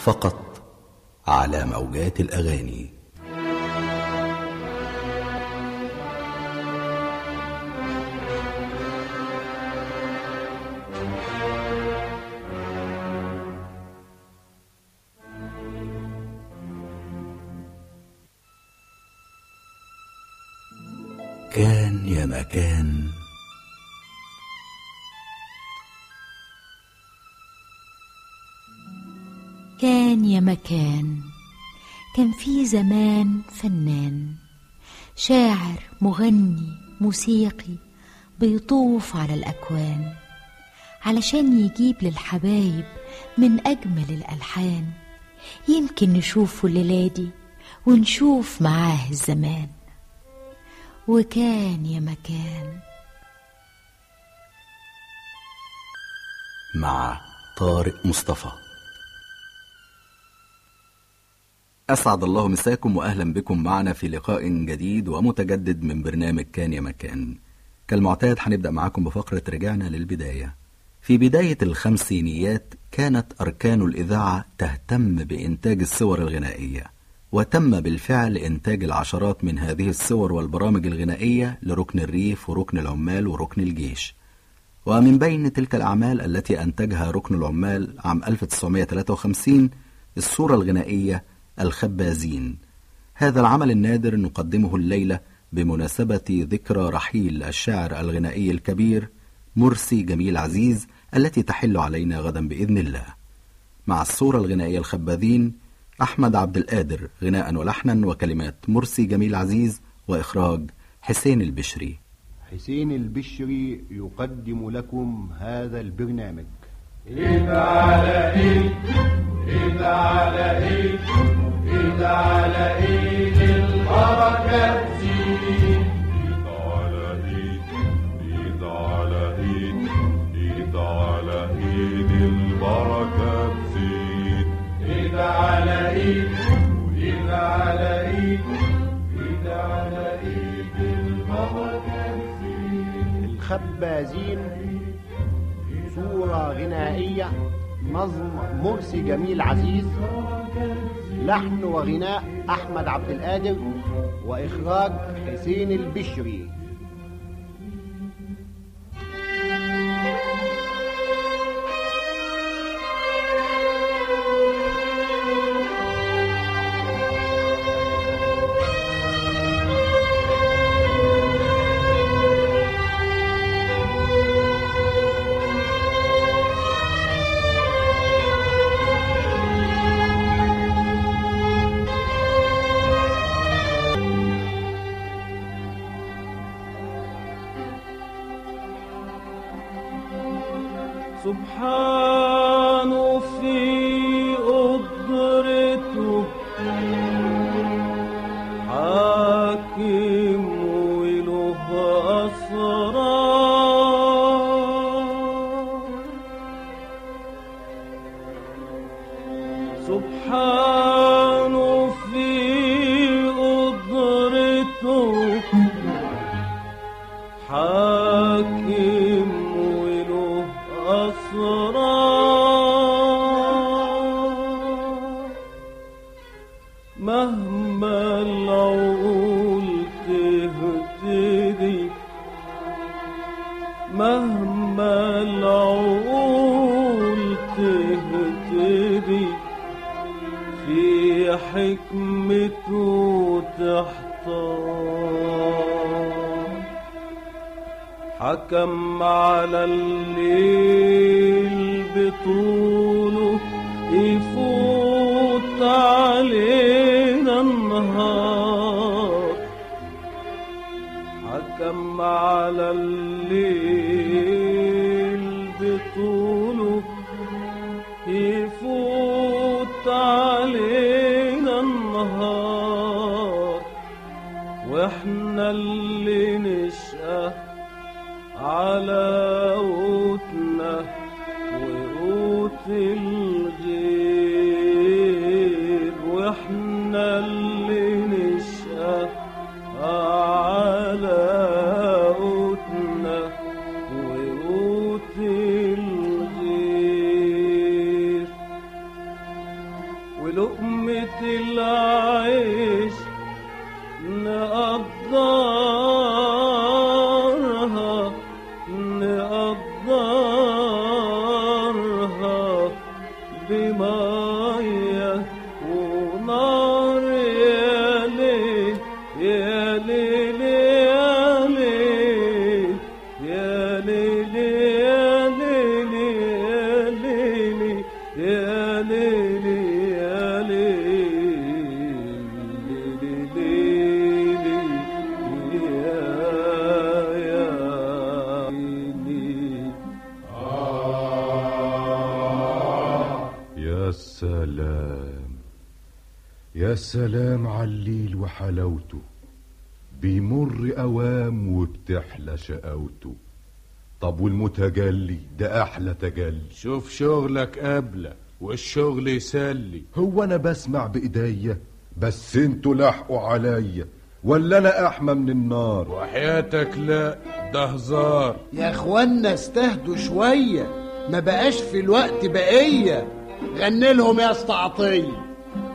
فقط على موجات الأغاني كان يا مكان كان يا مكان كان في زمان فنان شاعر مغني موسيقي بيطوف على الأكوان علشان يجيب للحبايب من أجمل الألحان يمكن نشوفه الليلة دي ونشوف معاه الزمان وكان يا مكان مع طارق مصطفى أسعد الله مساكم وأهلا بكم معنا في لقاء جديد ومتجدد من برنامج كان يا مكان كالمعتاد هنبدأ معاكم بفقرة رجعنا للبداية في بداية الخمسينيات كانت أركان الإذاعة تهتم بإنتاج الصور الغنائية وتم بالفعل إنتاج العشرات من هذه الصور والبرامج الغنائية لركن الريف وركن العمال وركن الجيش ومن بين تلك الأعمال التي أنتجها ركن العمال عام 1953 الصورة الغنائية الخبازين هذا العمل النادر نقدمه الليلة بمناسبة ذكرى رحيل الشاعر الغنائي الكبير مرسي جميل عزيز التي تحل علينا غدا بإذن الله مع الصورة الغنائية الخباذين أحمد عبد القادر غناء ولحنا وكلمات مرسي جميل عزيز وإخراج حسين البشري حسين البشري يقدم لكم هذا البرنامج إذا على إيد إذا على إيد إذا على إيد البركة تزيد إذا على إيد إذا على إيد إذا على إيد البركة تزيد إذا على إيد إذا على إيد إذا على إيد البركة تزيد الخبازين صورة غنائية نظم مرسي جميل عزيز لحن وغناء أحمد عبد القادر وإخراج حسين البشري سبحانه في قدرته حاكم وله أسرار سبحانه في قدرته حاكم وله أسرار مهما العقول تهتدي مهما العقول تهتدي في حكمته تحتار حكم على الليل بطوله يفوت علينا النهار حكم على الليل بطوله يفوت علينا النهار واحنا اللي نشأه على قوتنا وقوت الغير واحنا اللي نشأه على قوتنا وقوت الغير ولقمة العيش نقدرها نقدرها بمية ونار يا ليل يا ليل يا ليل يا ليل يا ليل يا ليل يا ليل يا يا ليل يا سلام يا سلام على الليل وحلاوته بيمر اوام وبتحلى شقاوته طب والمتجلي ده احلى تجلي شوف شغلك قبله والشغل يسلي هو انا بسمع بايديا بس انتوا لاحقوا عليا ولا انا احمى من النار وحياتك لا ده هزار يا اخوانا استهدوا شوية ما بقاش في الوقت بقية غني لهم يا اسطى عطية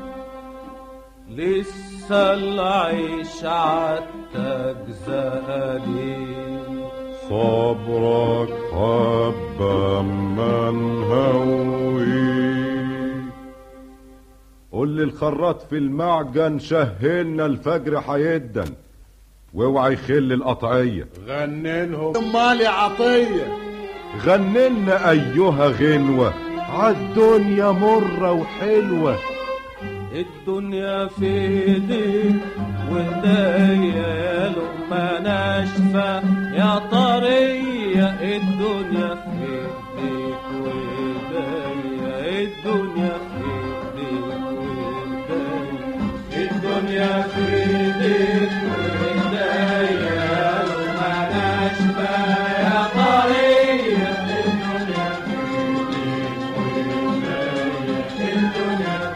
لسه العيش عالتاج زقالين صبرك حبة من هوي قول للخراط في المعجن شهلنا الفجر حيدن واوعى يخل القطعية غني لهم امال يا عطية غنلنا ايها غنوة عالدنيا مرة وحلوة الدنيا في ايديك وايديا يا لقمة ناشفة يا طرية الدنيا في ايديك وايديا الدنيا في ايديك وايديا الدنيا في ايديك وايديا يا لقمة ناشفة يا طرية الدنيا في ايديك وايديا الدنيا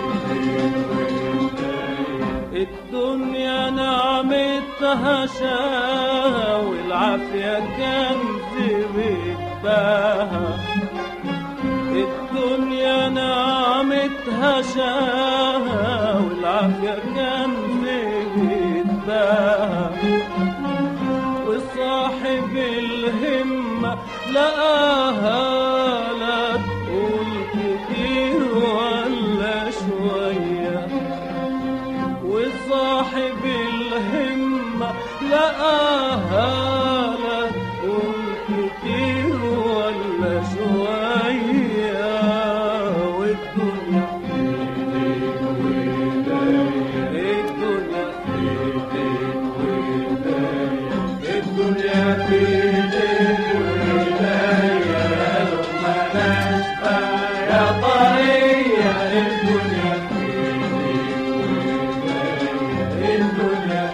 الدنيا نعمتها شاها والعافية كنز بيتباها الدنيا نعمتها شاها والعافية كنز بيتباها وصاحب الهمة لقاها لا تقول كتير ولا شويه وصاحب الهمة لقاها لا تقول كتير ولا شوية والدنيا في ايديك وايديا الدنيا في ايديك وايديا الدنيا في ايديك وايديا لقمة ناشفة يا طرية الدنيا في الدنيا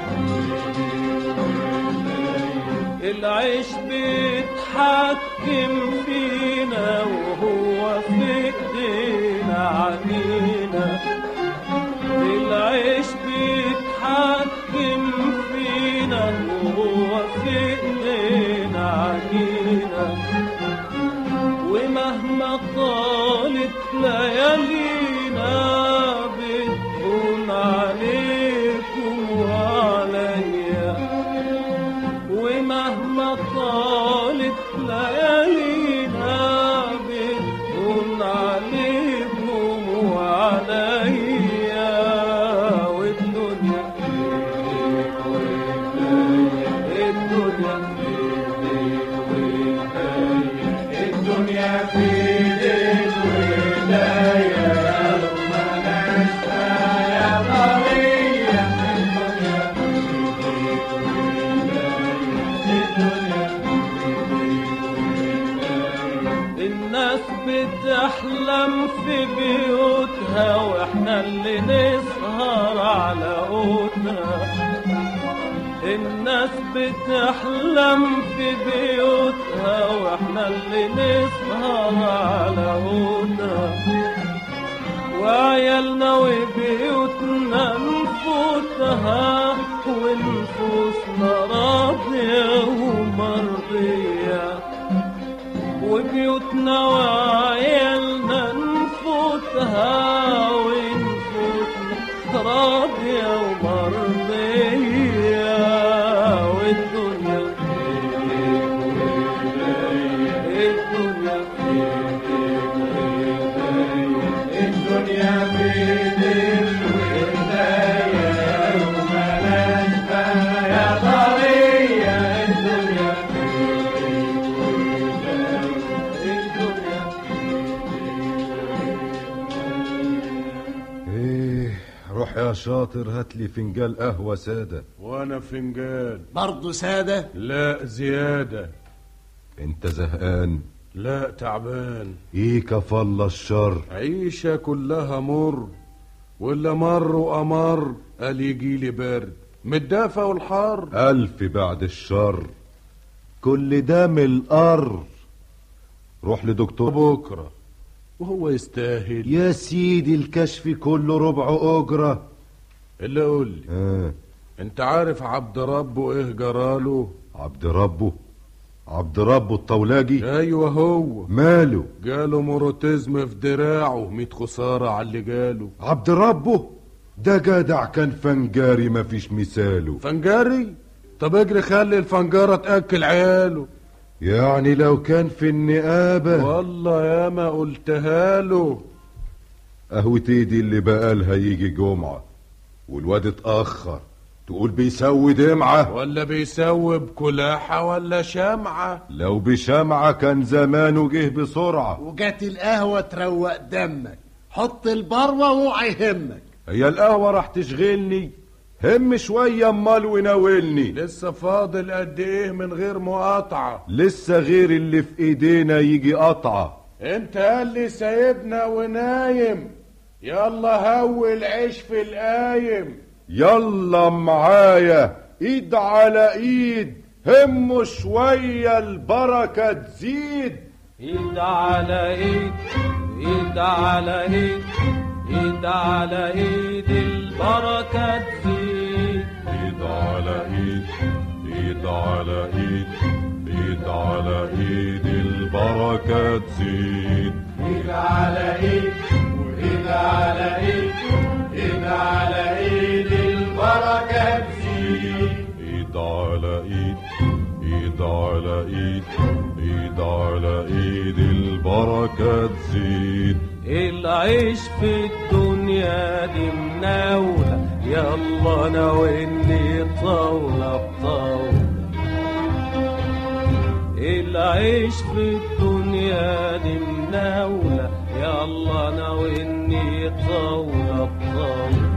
العيش بيتحكم فينا وهو في ايدينا علينا العيش بيتحكم فينا وهو في ايدينا علينا ومهما طالت ليالينا بتكون عليكم وعليا ومهما طالت ليالينا بتكون عليكم وعليا والدنيا في ايديك وايديا الدنيا في ايديك وايديا الدنيا في ايديك وايديا يا لقمة ناشفة يا طرية الدنيا في ايديك وايديا الدنيا الناس بتحلم في بيوتها واحنا اللي نسهر على قوتها الناس بتحلم في بيوتها واحنا اللي نسهر على قوتها وعيالنا وبيوتنا نفوتها ونفوسنا راضية ومرضية وبيوتنا وعيالنا نفوتها ونفوسنا راضية ومرضية والدنيا الدنيا الدنيا بيدك وإيديا وملاش بقى يا طرية الدنيا الدنيا ايه روح يا شاطر هات لي فنجان قهوة سادة وانا فنجان برضه سادة لا زيادة انت زهقان لا تعبان ايه كفل الشر عيشة كلها مر ولا مر وأمر قال يجي لي برد متدافى والحر ألف بعد الشر كل ده من القر روح لدكتور بكرة وهو يستاهل يا سيدي الكشف كله ربع أجرة اللي قول لي آه. انت عارف عبد ربه ايه جراله عبد ربه عبد ربه الطولاجي ايوه هو ماله جاله موروتيزم في دراعه ميت خسارة على اللي جاله عبد ربه ده جدع كان فنجاري مفيش مثاله فنجاري طب اجري خلي الفنجارة تأكل عياله يعني لو كان في النقابة والله يا ما قلتها له قهوتي دي اللي بقالها يجي جمعة والواد اتأخر تقول بيسوي دمعة ولا بيسوي بكلاحة ولا شمعة لو بشمعة كان زمانه جه بسرعة وجات القهوة تروق دمك حط البروة واوعى يهمك هي القهوة راح تشغلني هم شوية امال وناولني لسه فاضل قد ايه من غير مقاطعة لسه غير اللي في ايدينا يجي قطعة انت قال لي سايبنا ونايم يلا هول عيش في القايم يلا معايا ايد على ايد هم شوية البركة تزيد ايد على ايد ايد على ايد ايد على ايد البركة تزيد ايد على ايد ايد على ايد ايد على ايد البركة تزيد ايد على ايد وايد على ايد ايد على ايد البركة تزيد ايد على ايد ايد على ايد ايد على ايد البركة تزيد العيش في الدنيا دي مناولة يلا ناولني طاولة بطاولة العيش في الدنيا دي مناولة يلا ناولني طاولة بطاولة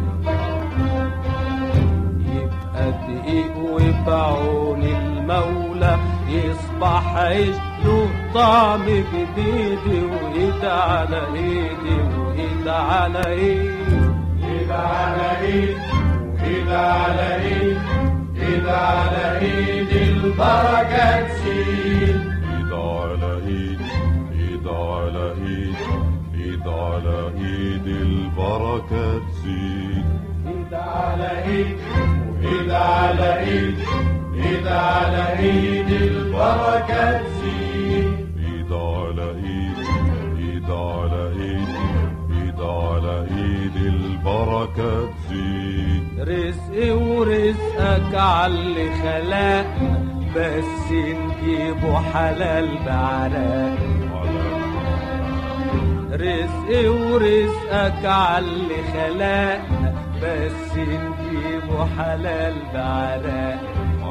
يبقى دقيق وبعون المولى يصبح عيش له طعم جديد وايد على ايدي وايد على ايد ايد على ايد وايد على ايد ايد على ايد البركة تزيد ايد على ايد ايد على ايد ايد على ايد البركة تزيد ايد على ايد وايد على ايد ايد على ايد البركة تزيد ايد على ايد ايد على ايد ايد على ايد البركة تزيد رزقي ورزقك عاللي خلقنا بس نجيبه حلال بعراق رزقي ورزقك عاللي خلقنا بس نجيبه حلال بعراق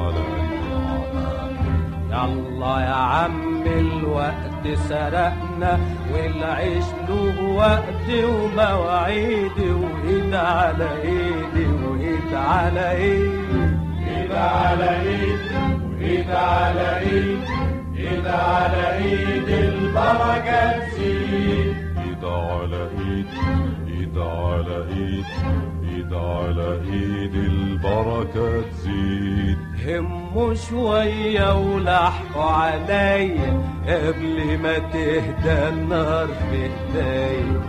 يلا يا عم الوقت سرقنا والعيش له وقت ومواعيد وايد على ايدي وايد على ايد ايد على ايد وايد على ايد ايد على ايد البركة تزيد ايد على ايد ايد على ايد ايد على ايد البركة تزيد هموا شوية ولحقوا عليا قبل ما تهدى النار في ايديا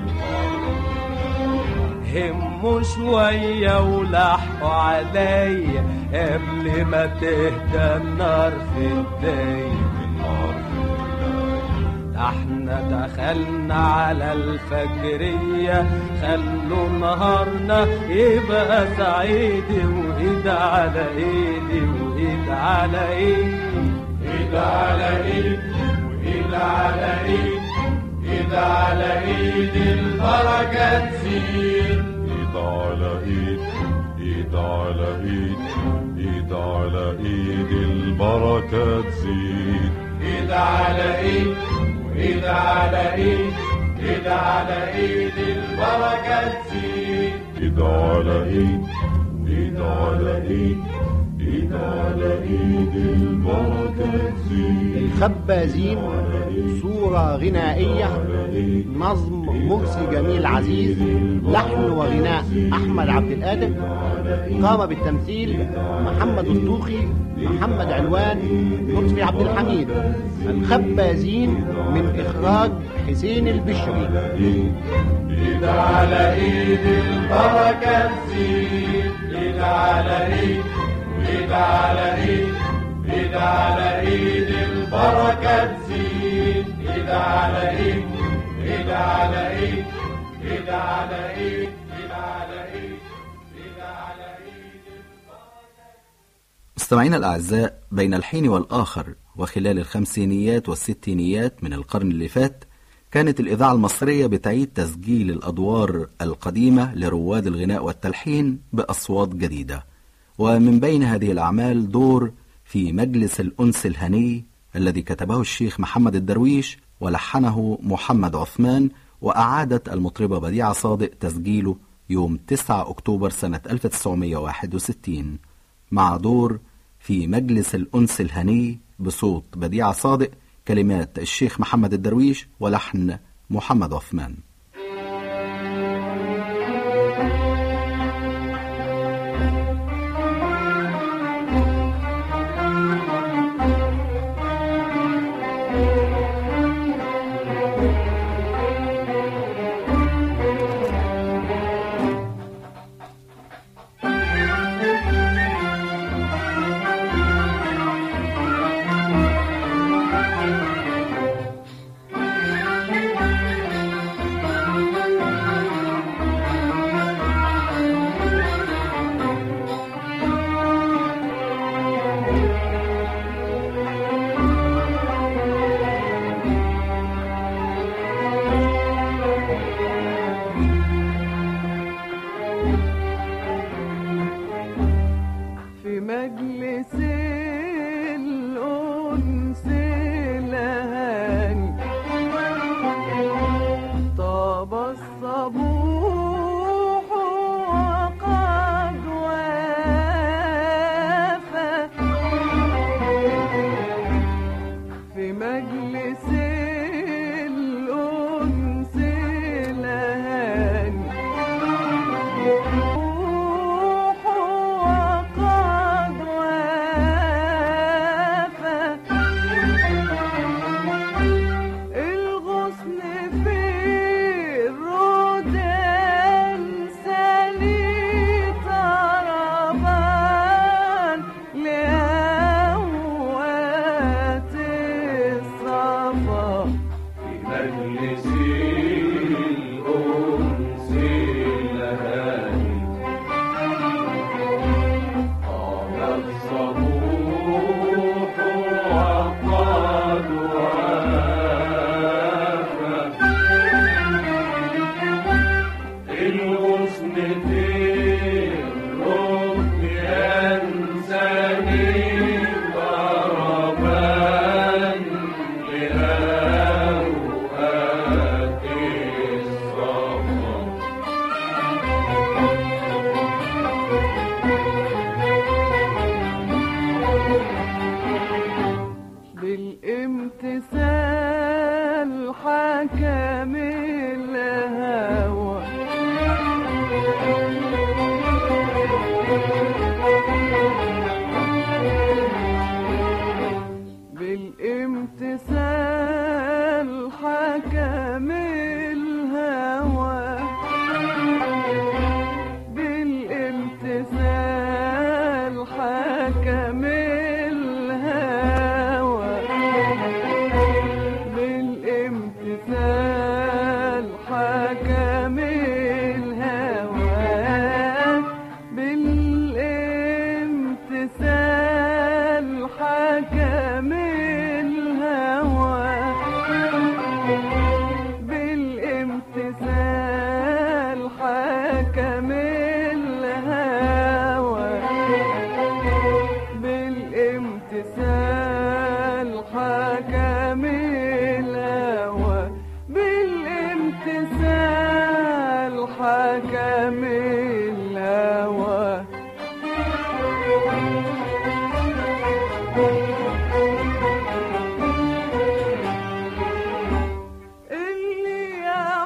هموا شوية ولحقوا عليا قبل ما تهدى النار في ايديا احنا دخلنا على الفجرية خلوا نهارنا يبقى سعيد وايد على ايدي وايد على ايدي ايد على ايد وايد على ايد ايد على ايد البركة تزيد ايد على ايد ايد على ايد ايد على ايد البركة تزيد ايد على ايد وايد على ايد ايد على ايد البركة تزيد ايد على ايد ايد على ايد ايد على ايد البركة تزيد الخبازين صورة غنائية نظم مرسي جميل عزيز لحن وغناء أحمد عبد القادر قام بالتمثيل محمد الطوخي محمد علوان لطفي عبد الحميد الخبازين من إخراج حسين البشري ايد على ايد البركة تزيد ايد على ايد ايد على ايد ايد على ايد البركة تزيد ايد على ايد ايد على ايد ايد على ايد ايد على ايد ايد على ايد مستمعينا الأعزاء بين الحين والآخر وخلال الخمسينيات والستينيات من القرن اللي فات كانت الإذاعة المصرية بتعيد تسجيل الأدوار القديمة لرواد الغناء والتلحين بأصوات جديدة ومن بين هذه الأعمال دور في مجلس الأنس الهني الذي كتبه الشيخ محمد الدرويش ولحنه محمد عثمان وأعادت المطربة بديعة صادق تسجيله يوم 9 أكتوبر سنة 1961 مع دور في مجلس الأنس الهني بصوت بديعة صادق كلمات الشيخ محمد الدرويش ولحن محمد عثمان في مجلس الأنس الهاني طاب الصبوح وقد وافى في مجلس الأنس الهاني روح وقد وافى الغصن في الردان سلي طربان لأوقات الصفا في مجلس الأنس الهاني قام الصبوح وقد وافى الغصن في الركن ينساني ضربان لأوقات الصفا بالامتثال حكم الهوى حكم الهوى اللي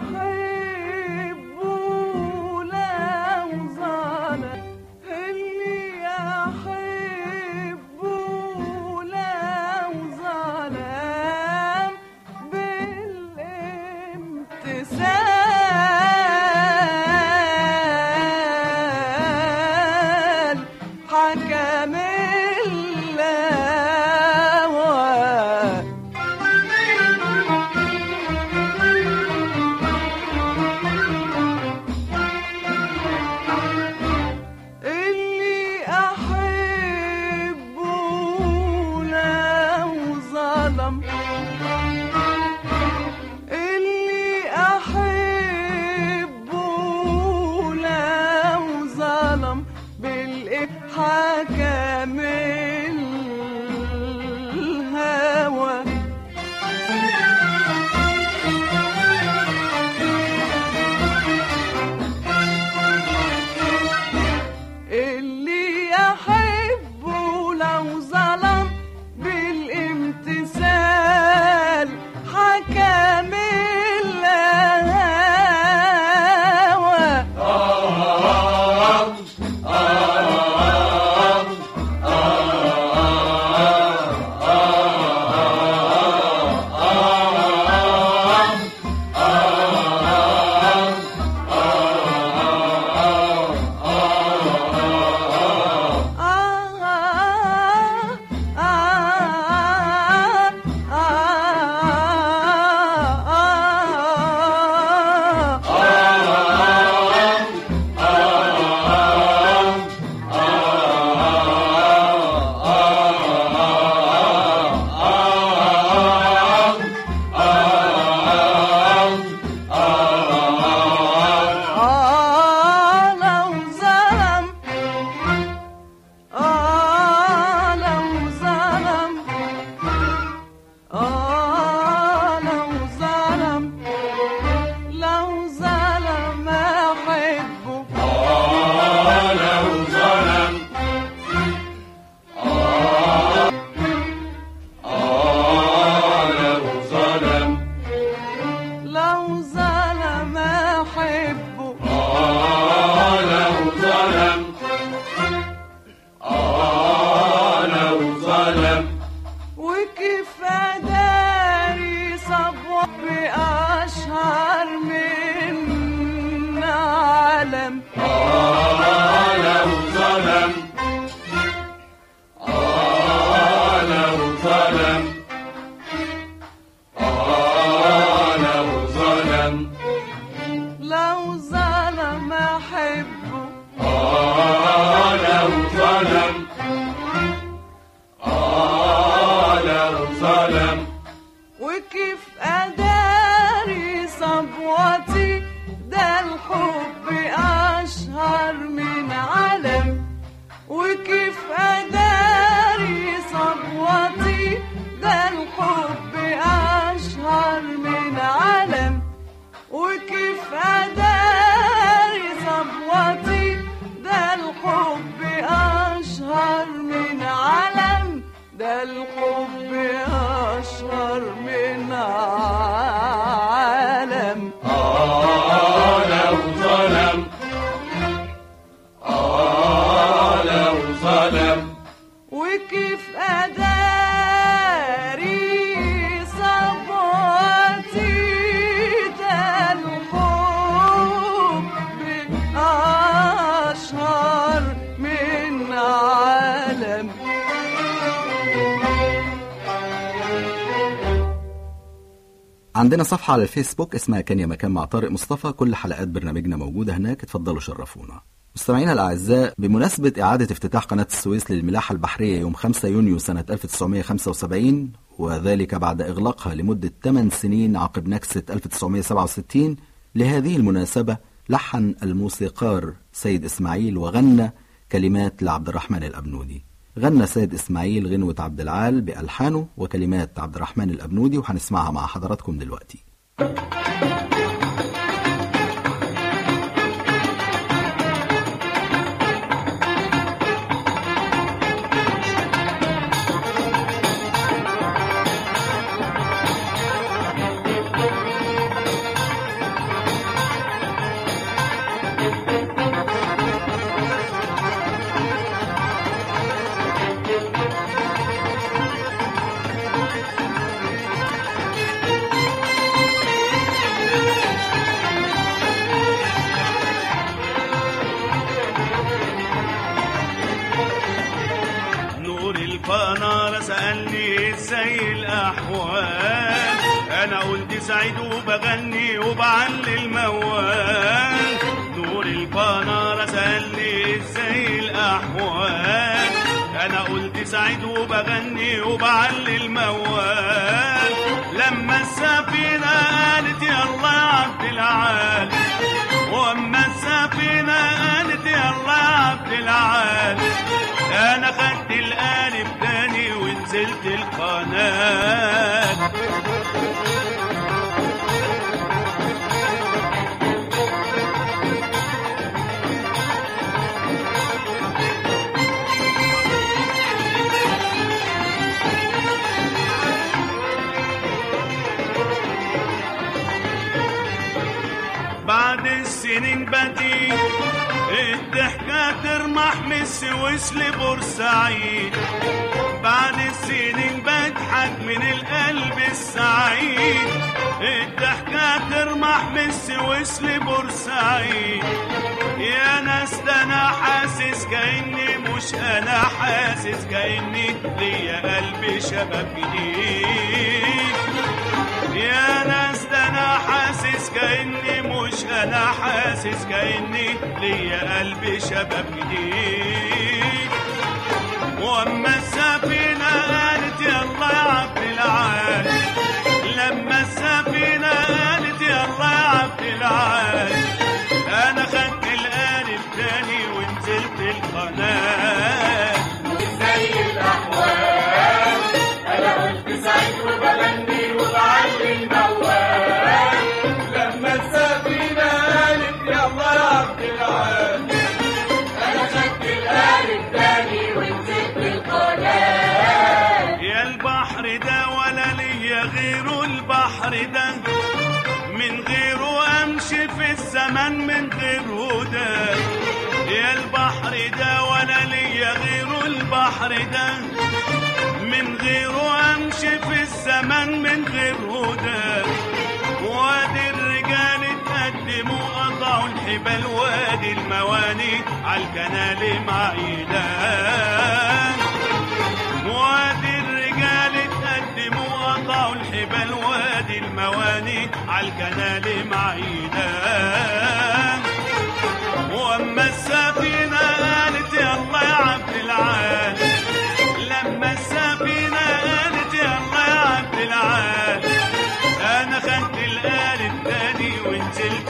يحبه لو ظلم اللي يحبه لو ظلم بالامتثال حكم الهوى اللي أحبه لو ظلم اللي أحبه لو ظلم بالحكم الهوى اللي يحبه لو ظلم بالامتثال حكم الهوى لو ظلم آه لو ظلم آه لو ظلم لو ظلم أحبه لو ظلم آه لو ظلم لو ظلم أحبه آه لو ظلم آه لو ظلم وكيف أداري صبوة بأشهر من عالم آه لو ظلم آه لو ظلم آه لو ظلم لو ظلم أحبه آه لو ظلم آه لو ظلم وكيف أداري صبوتي ده الحب أشهر من علم وكيف أداري صبوتي ده الحب أشهر من علم وكيف أداري صبوتي ده الحب أشهر من علم ده الحب أشهر من عالم آه لو ظلم آه لو ظلم وكيف أداري صبوتي ده الحب أشهر من عالم عندنا صفحة على الفيسبوك اسمها كان يا مكان مع طارق مصطفى كل حلقات برنامجنا موجودة هناك اتفضلوا شرفونا مستمعينا الأعزاء بمناسبة إعادة افتتاح قناة السويس للملاحة البحرية يوم 5 يونيو سنة 1975 وذلك بعد إغلاقها لمدة 8 سنين عقب نكسة 1967 لهذه المناسبة لحن الموسيقار سيد إسماعيل وغنى كلمات لعبد الرحمن الأبنودي غنى سيد إسماعيل غنوة عبد العال بألحانه وكلمات عبد الرحمن الأبنودي وهنسمعها مع حضراتكم دلوقتي سألني ازاي الأحوال أنا قلت سعيد وبغني وبعلي الموال نور البنارة سألني ازاي الأحوال أنا قلت سعيد وبغني وبعلي الموال لما السفينة قالت يلا يا عبد العال واما السفينة قالت يلا يا عبد العال انا خدت القالب تاني ونزلت القناة بعد السنين بدي الضحكة ترمح من السويس لبورسعيد بعد السنين بضحك من القلب السعيد الضحكة ترمح من السويس لبورسعيد يا ناس ده انا حاسس كاني مش انا حاسس كاني ليا قلب شباب جديد يا ناس ده انا حاسس كاني مش انا حاسس كاني ليا قلب شباب جديد واما السفينه قالت يلا يا عبد العال لما السفينه قالت يلا يا عبد العال انا خدت القالب تاني ونزلت القناه زي الأحوال أنا قلت سعيد وبغني وبعلي الموال لما السفينه قالت يلا يا عبد العال أنا خدت القالب تاني ونزلت القناة يا البحر ده ولا ليا غيره البحر ده من غيره امشي في الزمن من غيره ده يا البحر ده ولا ليا غيره البحر ده من غيره امشي في الزمن من غيره ده وادي الرجال اتقدموا قطعوا الحبال وادي المواني عالكنال معيدان وادي الرجال اتقدموا قطعوا الحبال وادي المواني عالكنال معيدان واما السفينه قالت يلا يا عبد العال لما السفينه قالت يلا يا عبد العال انا خدت القالب تاني ونزلت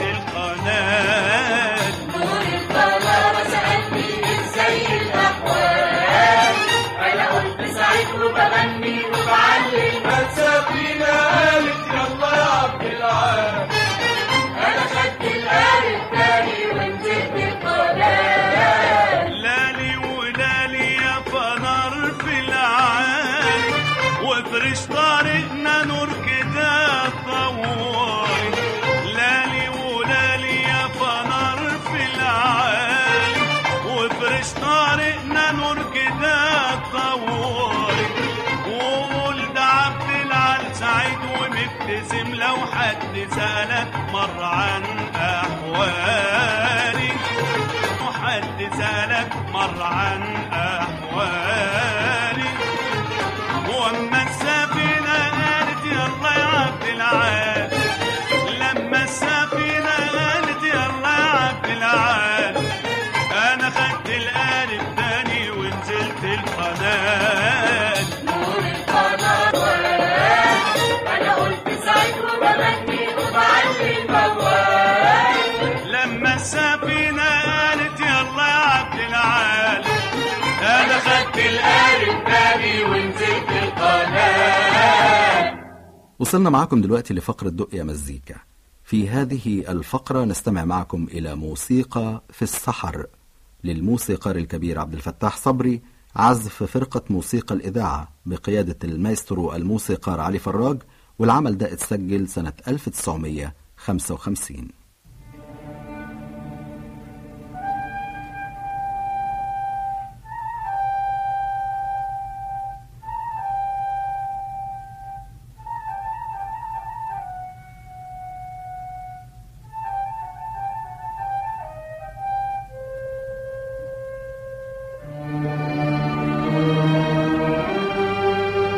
القناه نور القناة سألني ازاي الأحوال أنا قلت سعيد وبغني وبعلي السفينه قالت يلا يا عبد العال أنا خدت القالب تاني ونزلت القناة لالي ولالي يا فنار في العالي وافرش طريقنا نور كده طوالي لالي ولالي يا فنار في العالي وافرش طريقنا نور كده طوالي وقول ده عبد العال سعيد ومبتسم لو حد سألك مرة عن أحوالي وحد سألك مرة عن أحوالي واما السفينة قالت يلا يا عبد العال لما السفينة قالت يلا يا عبد العال أنا خدت القالب تاني ونزلت القناة نور القناة أنا قلت سعيد وبغني وبعلي الموال لما السفينة قالت يلا يا عبد العال أنا خدت القالب تاني ونزلت القناة وصلنا معكم دلوقتي لفقرة دق يا مزيكا في هذه الفقرة نستمع معكم إلى موسيقى في السحر للموسيقار الكبير عبد الفتاح صبري عزف فرقة موسيقى الإذاعة بقيادة المايسترو الموسيقار علي فراج والعمل ده اتسجل سنة 1955 نور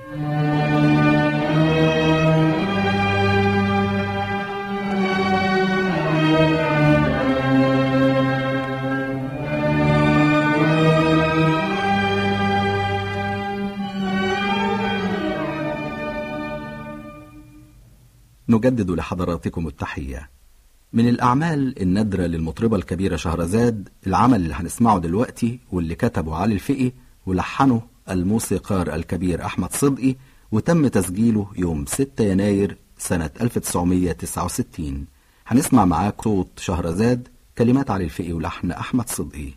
نجدد لحضراتكم التحية من الأعمال النادرة للمطربة الكبيرة شهرزاد العمل اللي هنسمعه دلوقتي واللي كتبه علي الفقي ولحنه الموسيقار الكبير أحمد صدقي وتم تسجيله يوم 6 يناير سنة 1969 هنسمع معاك صوت شهرزاد كلمات علي الفقي ولحن أحمد صدقي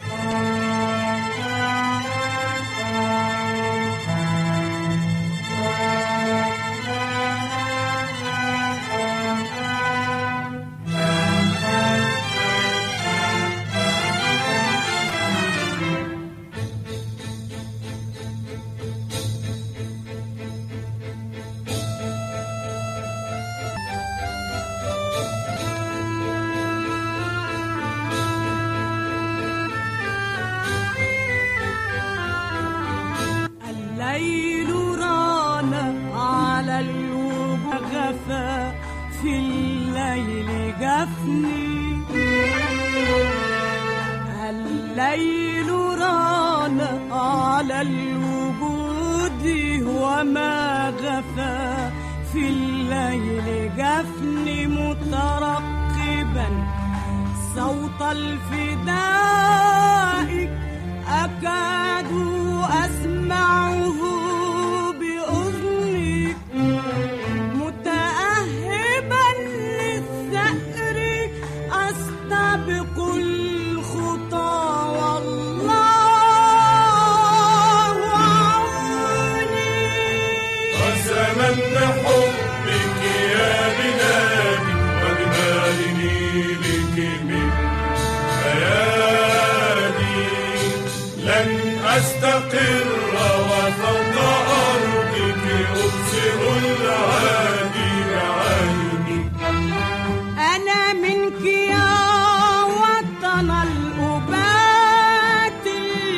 الليل رانا على الوجه غفا في الليل جفني الليل رانا على الوجود وما غفا في الليل جفني مترقبا صوت الفداء أكاد أسمعه بأذني متأهبا للثأر أستبق الخطى والله عوني قسما بحبك يا بلادي وبمال نيلك من حياتي لن أستقر وفوق أرضك أبصر العادي بعيني أنا منك يا وطن الأبات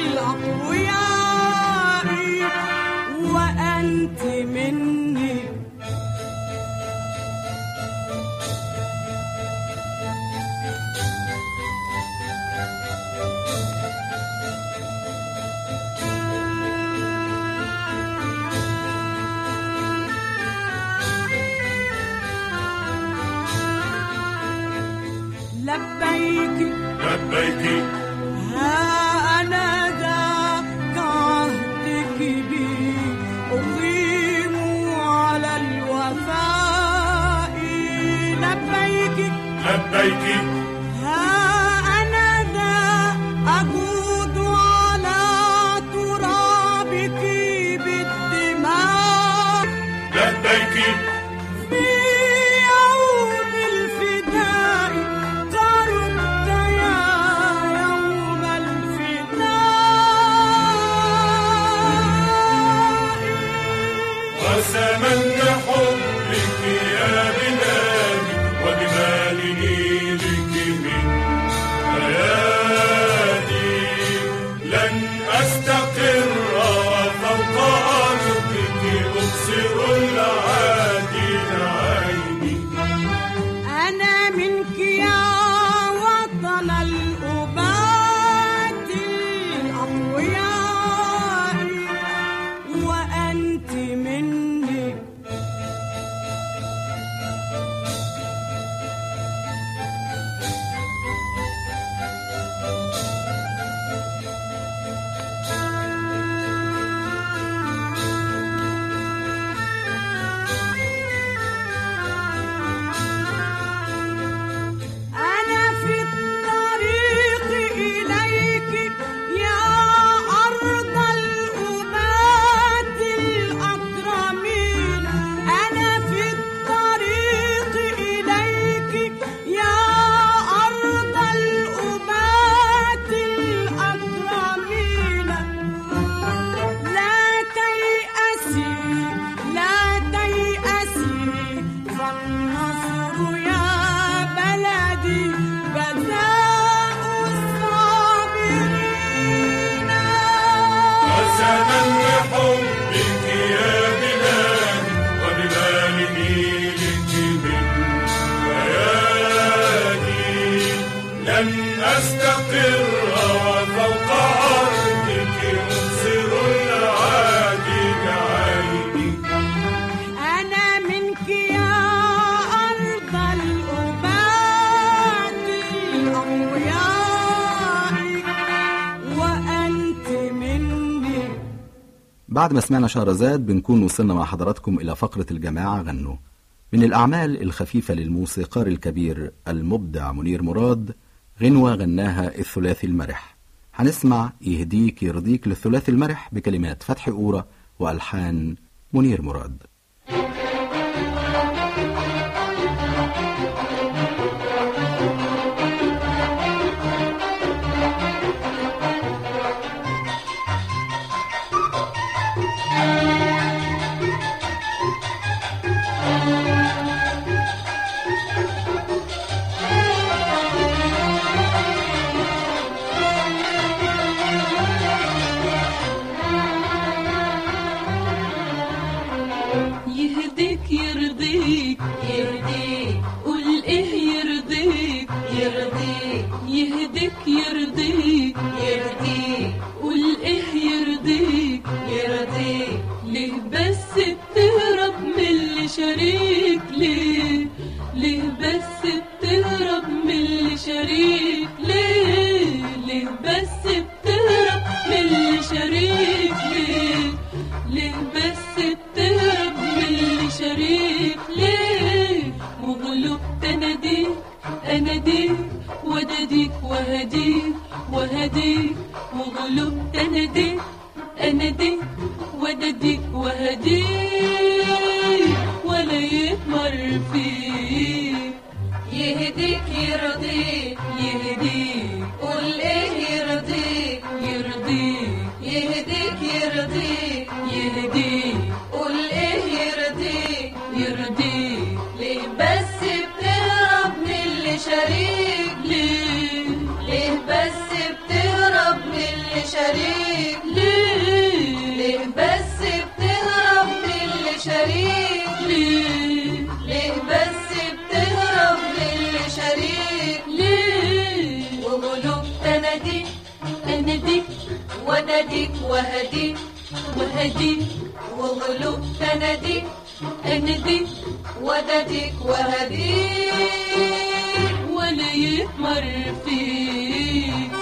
الأقوياء وأنت مني لبيك لبيك ها أنا ذاك عهدك بي أقيم على الوفاء لبيك لبيك ها أنا ذا أجود على ترابك بالدماء لبيك في يوم الفداء قربت يا يوم الفداء قسما بحبك يا بلادي وبمال نيلك من حياتي لن أستقر فوق أرضك أبصر العادي عيني أنا منك يا وطن الأبات الأقوياء وأنت مني أنا في الطريق إليك يا أرض الأبات الأطرى بعد ما سمعنا شهرزاد بنكون وصلنا مع حضراتكم إلى فقرة الجماعة غنوا من الأعمال الخفيفة للموسيقار الكبير المبدع منير مراد غنوة غناها الثلاثي المرح هنسمع يهديك يرضيك للثلاثي المرح بكلمات فتحي قورة وألحان منير مراد يهديك يرضيك يرضيك قول ايه يرضيك يرضيك يهديك يرضيك يرضيك قول ايه يرضيك يرضيك ليه بس بتهرب من اللي شريك ليه ليه بس بتهرب من اللي شريك ليه ليه بس بتهرب من اللي شريك ليه ليه بس بتهرب من اللي شريك ليه وغلوب تناديك اناديك وداديك وهديك وهديك وغلوب تناديك اناديك وداديك وهديك ولا يتمر فيك يهديك يرضيك يهديك قول ايه يرضيك يرضيك يهديك يرضيك يهديك قول ايه يرضيك يرضيك ليه بس بتهرب من اللي شريك ليه ليه بس بتهرب من اللي شريك ليه ليه بس بتهرب من اللي شريك ليه ليه بس بتهرب من اللي شريك ليه وقلوب تناديك اناديك وناديك وهديك وهديك وقلوب تناديك اناديك وداديك وهديك ولا يتمر فيك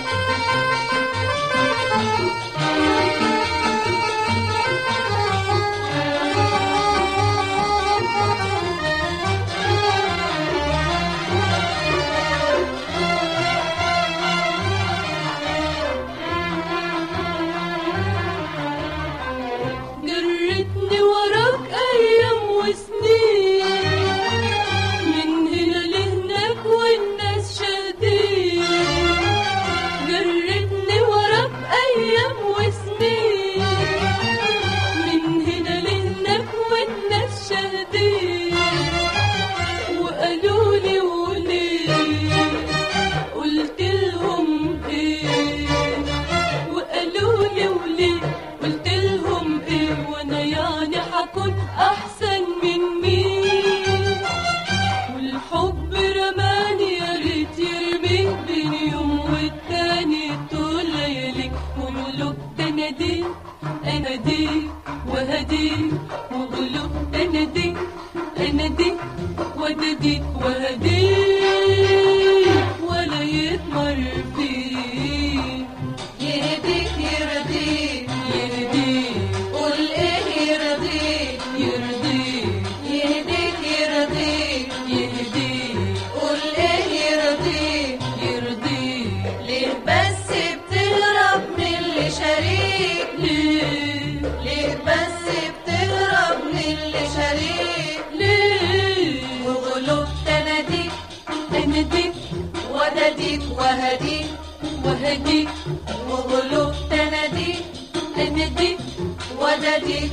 جرتني وراك ايام وسنين من هنا لهناك والناس شاهدين جرتني وراك ايام وسنين من هنا لهناك والناس شاهدين وقالوا لي وليه قلت لهم ايه وقالوا لي وليه قلت لهم ايه وانا يعني حكون احسن من مين والحب رماني يا ريت يرميك بين يوم والتاني طول لياليك وغلوب تناديك اناديك وهديك وغلوب تناديك اناديك وداديك وهديك ولا يتمر فيك يهديك يرضيك يهديك قول ايه يرضيك يرضيك يهديك يرضيك يهديك قول ايه يرضيك يرضيك ليه بس بتهرب من اللي شريك ليه ليه بس بتهرب من اللي شريك ليه وغلوب تناديك اناديك وداديك وهديك وهديك وغلوب تناديك اناديك وداديك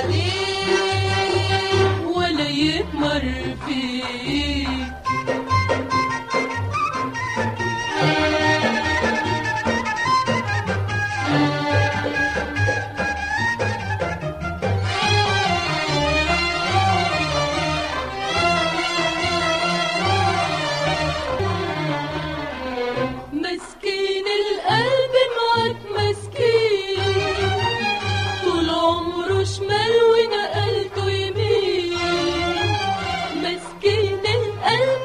وهديك ولا يتمر فيك مسكين القلب معاك مسكين طول عمره شمال ونقلته يمين مسكين القلب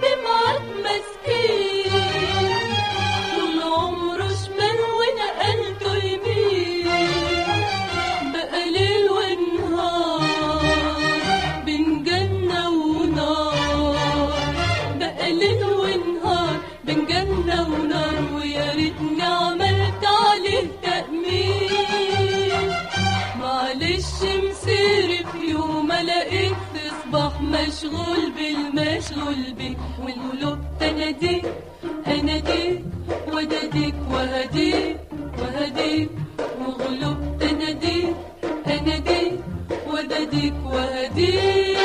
مسيري في يوم الاقيك تصبح مشغول بالمشغول بيك والقلوب تناديك اناديك وداديك وهديك وهديك وقلوب تناديك اناديك وداديك وهديك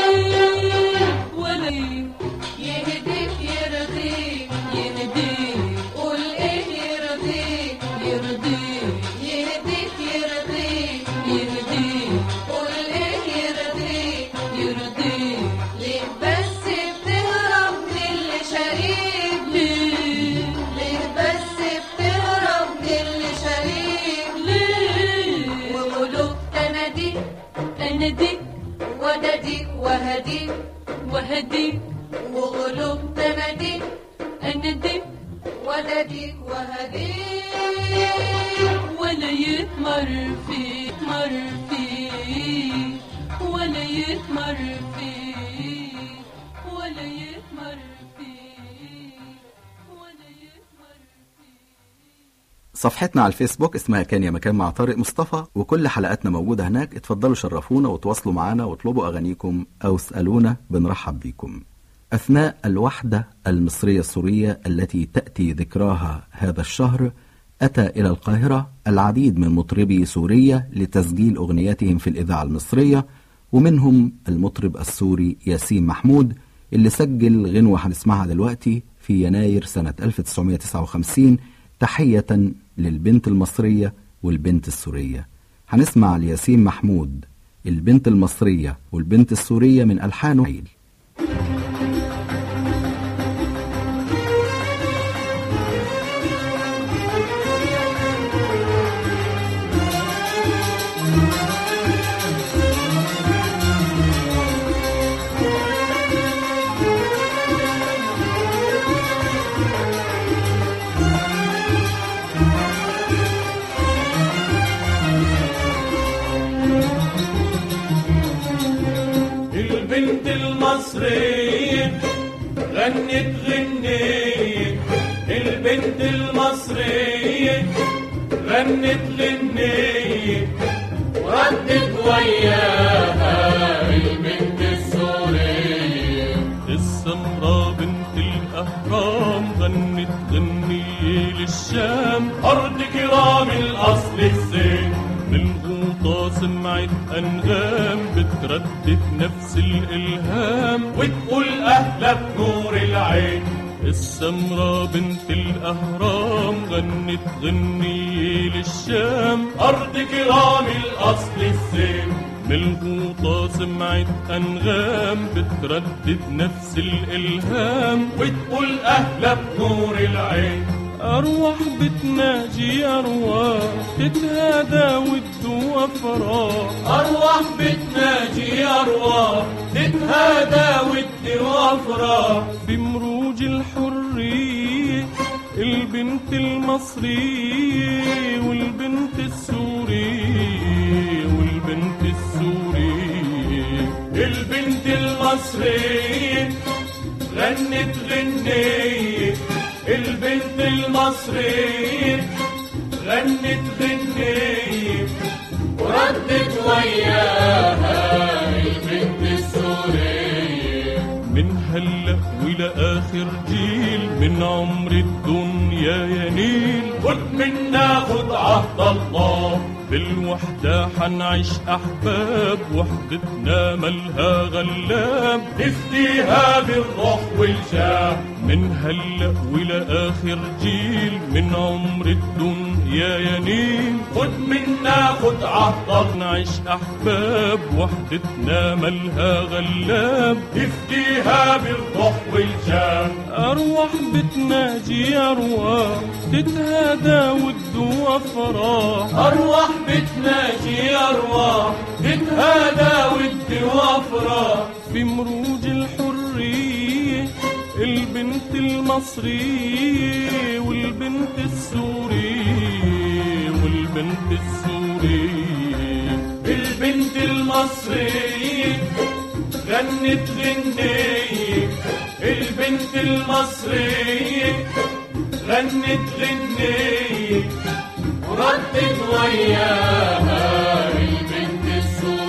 وليك يهديك يرضيك يهديك قول ايه يرضيك يرضيك يهديك يرضيك يهديك قول ايه يرضيك يرضيك ليه بس بتهرب من اللي شريك ليه ليه بس بتهرب من اللي شريك ليه وقلوب تناديك اناديك وداديك وهديك وهديك وقلوب تناديك اناديك وداديك وهديك ولا يتمر فيك مر فيك ولا يتمر فيك ولا يتمر فيك ولا يتمر صفحتنا على الفيسبوك اسمها كان يا مكان مع طارق مصطفى وكل حلقاتنا موجودة هناك اتفضلوا شرفونا وتواصلوا معنا واطلبوا أغانيكم أو اسألونا بنرحب بيكم أثناء الوحدة المصرية السورية التي تأتي ذكراها هذا الشهر أتى إلى القاهرة العديد من مطربي سوريا لتسجيل أغنياتهم في الإذاعة المصرية ومنهم المطرب السوري ياسين محمود اللي سجل غنوة هنسمعها دلوقتي في يناير سنة 1959 تحية للبنت المصرية والبنت السورية هنسمع لياسين محمود البنت المصرية والبنت السورية من ألحان عيل البنت المصرية غنت غنية البنت المصرية غنت غنية وردت وياها البنت السورية السمراء بنت الأهرام غنت غنية للشام أرض كرام الأصل الزين من غوطة سمعت أنغام بتردد نفس الإلهام وتقول أهلا بنور العين السمراء بنت الأهرام غنت غنية للشام أرض كرام الأصل الزين من الغوطة سمعت أنغام بتردد نفس الإلهام وتقول أهلا بنور العين أرواح بتناجي أرواح تتهادى ود وأفراح أرواح بتناجي أرواح تتهادى ود وأفراح في مروج الحرية البنت المصرية والبنت السورية والبنت السورية البنت المصرية غنت غنية البنت المصرية غنت غنية وردت وياها البنت السورية من هلأ وإلى آخر جيل من عمر الدنيا يا نيل خد منا خد عهد الله بالوحدة حنعيش أحباب وحدتنا ملها غلاب نفديها بالروح والجاه من هلأ وإلى آخر جيل من عمر الدنيا يا نيل خد منا خد عهد الله نعيش أحباب وحدتنا ملها غلاب نفديها بالروح والجاه أرواح بتناجي أرواح تتهادى ود وأفراح أرواح بتناجي أرواح تتهادى ود وأفراح في مروج الحرية البنت المصرية والبنت السورية والبنت السورية البنت المصرية غنت غنية البنت المصرية غنت غنية وردت وياها البنت السورية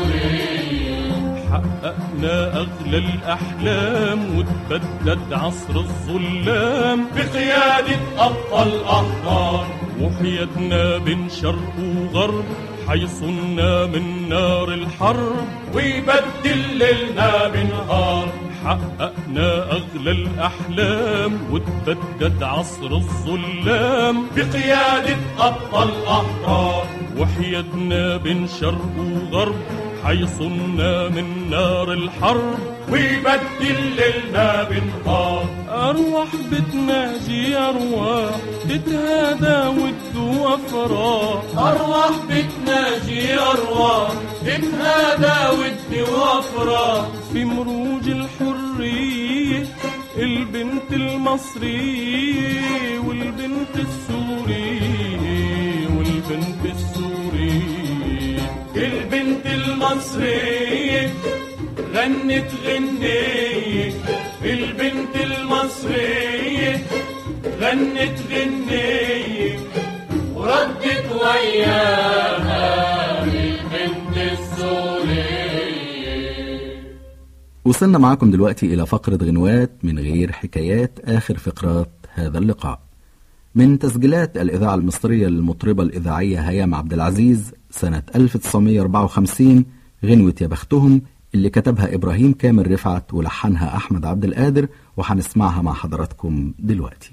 حققنا أغلى الأحلام وتبدد عصر الظلام بقيادة أبطال أحرار وحيدنا بين شرق وغرب حيصنا من نار الحرب ويبدل ليلنا بنهار حققنا أغلى الأحلام وتبدد عصر الظلام بقيادة أبطال أحرار وحيدنا بين شرق وغرب حيصنا من نار الحرب ويبدل ليلنا بنهار أرواح بتناجي أرواح تتهادى ود وأفراح أرواح بتناجي أرواح تتهادى ود وأفراح في مروج الحرية البنت المصرية والبنت السورية والبنت السورية البنت المصرية غنت غنية البنت المصرية غنت غنية وردت وياها البنت السورية وصلنا معاكم دلوقتي إلى فقرة غنوات من غير حكايات آخر فقرات هذا اللقاء من تسجيلات الإذاعة المصرية للمطربة الإذاعية هيام عبد العزيز سنة 1954 غنوة يا بختهم اللي كتبها إبراهيم كامل رفعت ولحنها أحمد عبد القادر وهنسمعها مع حضراتكم دلوقتي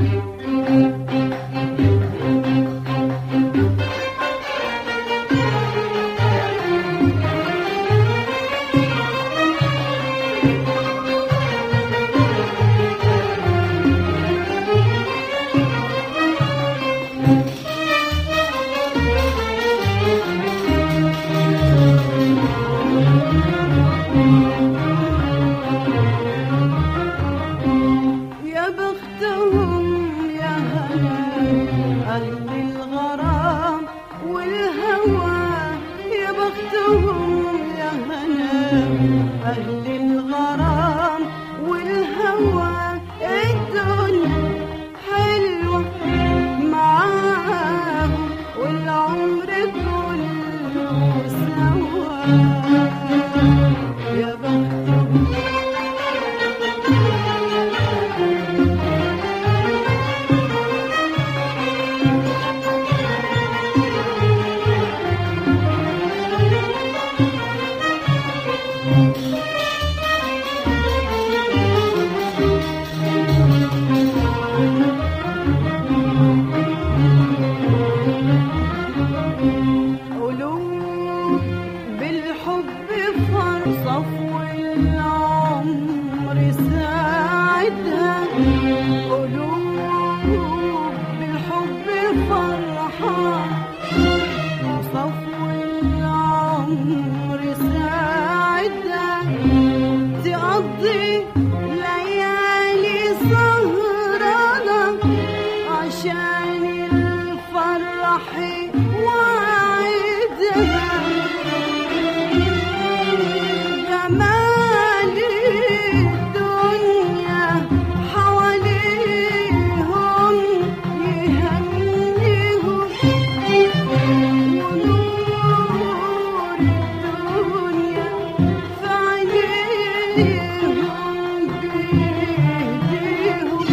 يا بختهم يا هلا أهل الغرام والهوى يا بختهم يا هلا أهل الغرام والهوى الدنيا حلوة معاهم والعمر كله سوا يا بختهم قلوب بالحب فرصف والعمر ساعدها قلوب بالحب فرحة صفو العمر ساعدها تقضي ليالي سهرانة عشان الفرح وعيدها جمال الدنيا حواليهم يهنيهم ونور الدنيا في عينيهم بإيديهم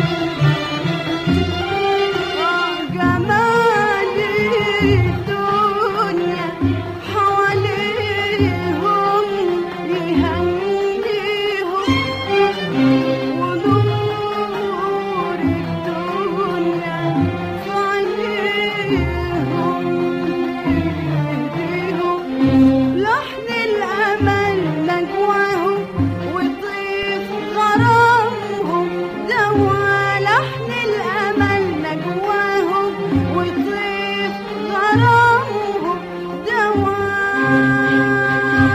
جمال الدنيا حواليهم يهنيهم ونور الدنيا في عينيهم بإيديهم لحن الأمل نجواهم وطيف غرامهم دوا لحن الأمل نجواهم وطيف غرامهم دوا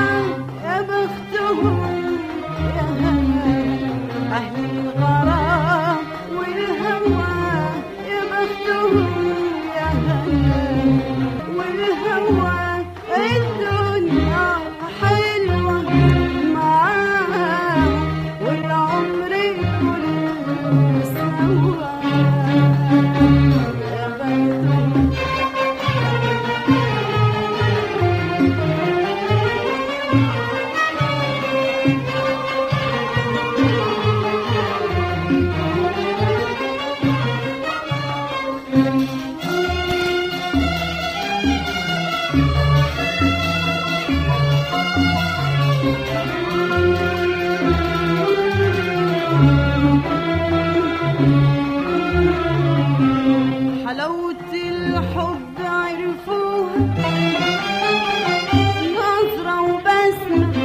الحب عرفوها نظرة وبسمة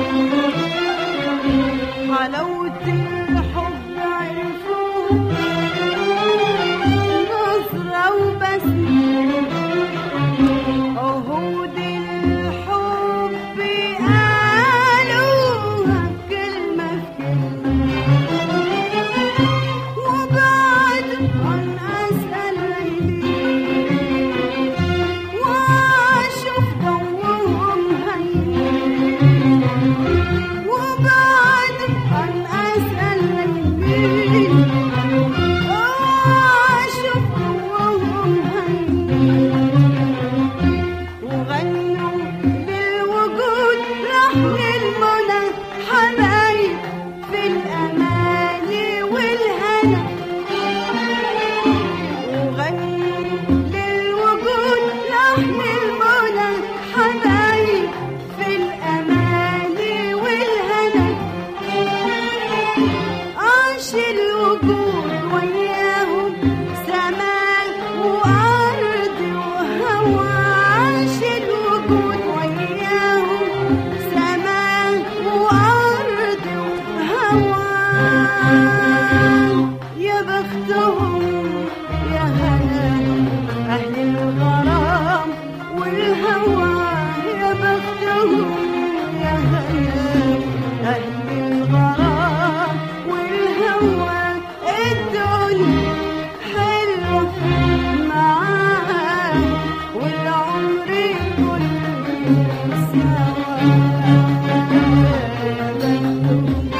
حلاوة الحب عرفوها نظرة وبسمة عهود الحب قالوها كلمة في كلمة وبعد عن أسأل ليه وأشوف ضوهم هين وبعد عن أسأل ليه وأشوف ضوهم هين وغنوا للوجود لحن المنى حبايب في الأمان والهنا وغنوا للوجود لحن المنى حبايب في الأمان والهنا عاش الوجود وياهم سماء وأرض وهوى عاش الوجود وياهم سماء وأرض وهوى يا بختهم يا هلا أهل الغرام والهوى يا بختهم يا هلا أهل الغرام والهوى الدنيا حلوة معاه والعمر كله سوا يا بختهم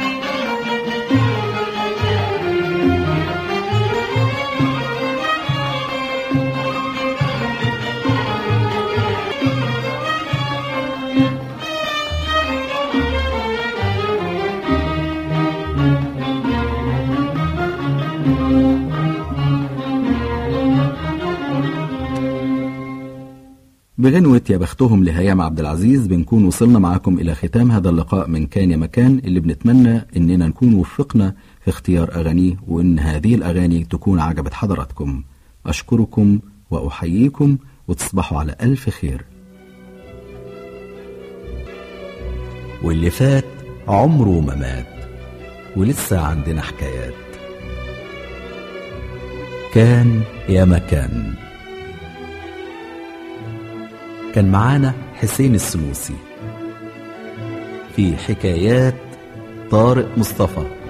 بغنوة يا بختهم لهيام عبد العزيز بنكون وصلنا معاكم إلى ختام هذا اللقاء من كان يا مكان اللي بنتمنى إننا نكون وفقنا في اختيار أغانيه وإن هذه الأغاني تكون عجبت حضراتكم أشكركم وأحييكم وتصبحوا على ألف خير واللي فات عمره ما مات ولسه عندنا حكايات كان يا مكان كان معانا حسين السنوسي في حكايات طارق مصطفى